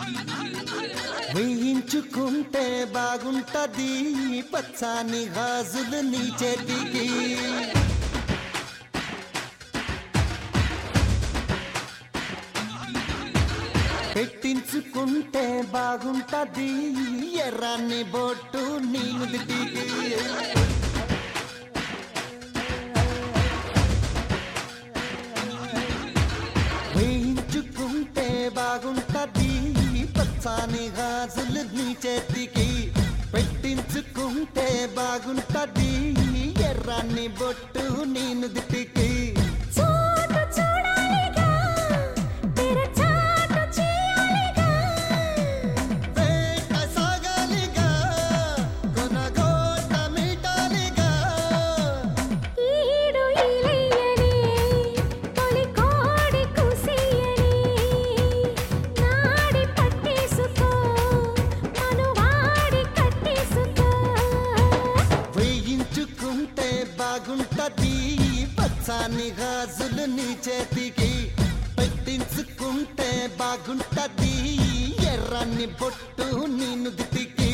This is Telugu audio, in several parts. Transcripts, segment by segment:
వేయించుకుంటే బాగుంటది పచ్చాని గాజులు నీ చేతికి పెట్టించుకుంటే బాగుంటది ఎర్రాన్ని బొట్టు నీ నుదిటికి వేయించుకుంటే బాగుంటది పచ్చాని గాజులు నీ చేతికి పెట్టించుకుంటే బాగుంటది ఎర్రాన్ని బొట్టు నీ నుదిటికి చోటు చూడాలిగా తెరచాటు చేయాలిగా వేట సాగాలిగా కొనగోట మీటాలిగా ఈడు ఇలయ్యని తొలి కోడి కుసియని నాడి పట్టేసుకో మనువాడి కట్టేసుకో వేయించుకుంటే బాగుంటది పచ్చాని గాజులు నీ చేతికి పెట్టించుకుంటే బాగుంటది ఎర్రని బొట్టు నీ నుదిటికి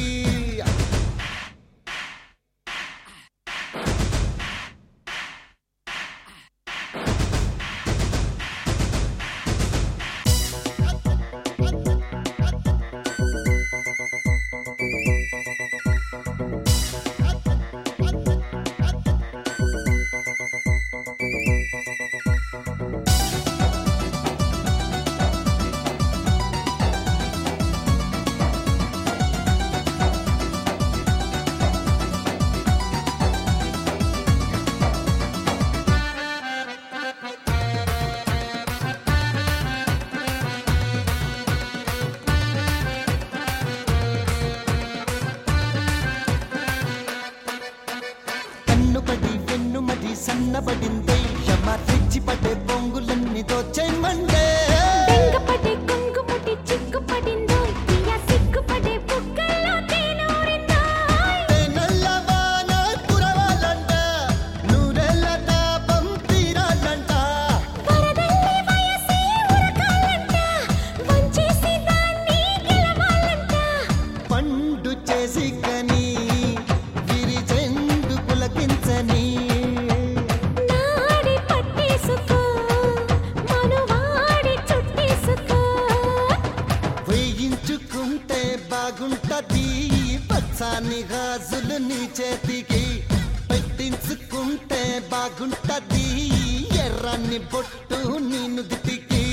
కన్నుపడి వెన్నుమడి సన్నబడిందే యమ తెచ్చిపడే పొంగులన్నీ దోచేయమండే బెంగపడే కుంకుముటి చిక్కుపడిందో పియ సిగ్గుపడే బుగ్గల్లో తేనూరిందోయ్ నల్లవాన కురవాలంట నూరెళ్ళ తాపం తీరాలంట వరదల్లి వయసే ఉరకాలంట వంచేసి దాన్ని గెలవాలంట పండు చేసి కని విరిచెందు పులకించని నాడి పట్టేసుకో మనువాడి చుట్టేసుకో వేయించుకుంటే బాగుంటది పచ్చాని గాజులు నీ చేతికి పెట్టించుకుంటే బాగుంటది ఎర్రని బొట్టు నీ నుదిటికి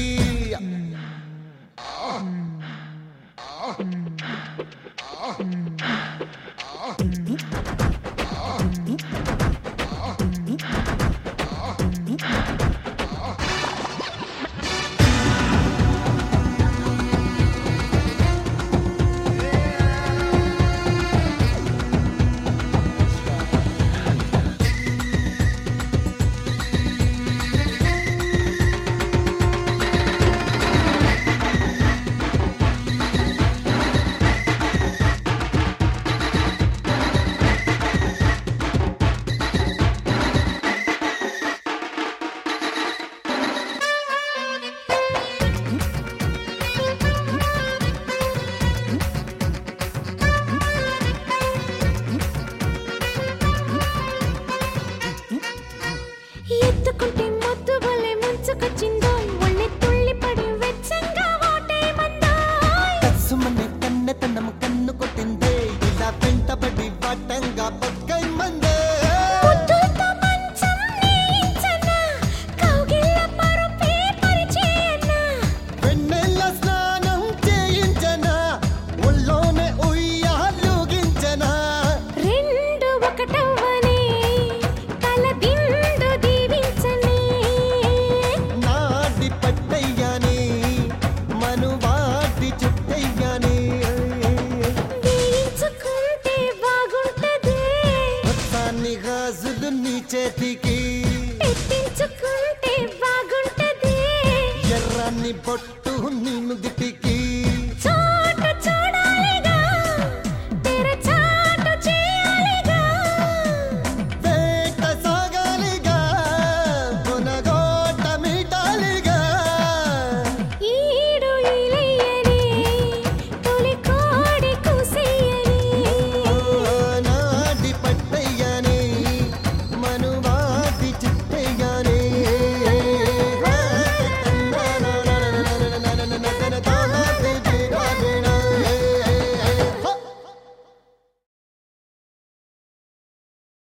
ఎత్తుకుంటే ముద్దు వలె ముంచుకొచ్చిందో ఒళ్ళె తుళ్ళి పడి వెచ్చంగా ఓటేమందోయ్ కసుమని కన్నెతనము కన్ను కొట్టిందే ఇలా వెంటబడి వటంగా పక్కై మందే ముద్దులతో మంచం నేయించనా కౌగిళ్ళ పరుపే పరిచేయనా వెన్నెల స్నానం చేయించనా ఒళ్ళోనే ఉయ్యాలుగించనా రెండు ఒకటవ్వని తల దిండు దీవించని నాడి పట్టయ్యాని మనువాటి చుట్టయ్యాని వేయించుకుంటే బాగుంటది మొత్తాన్ని గాజులు నీ చేతికి పెట్టించుకుంటే బాగుంటది ఎర్రని బొట్టు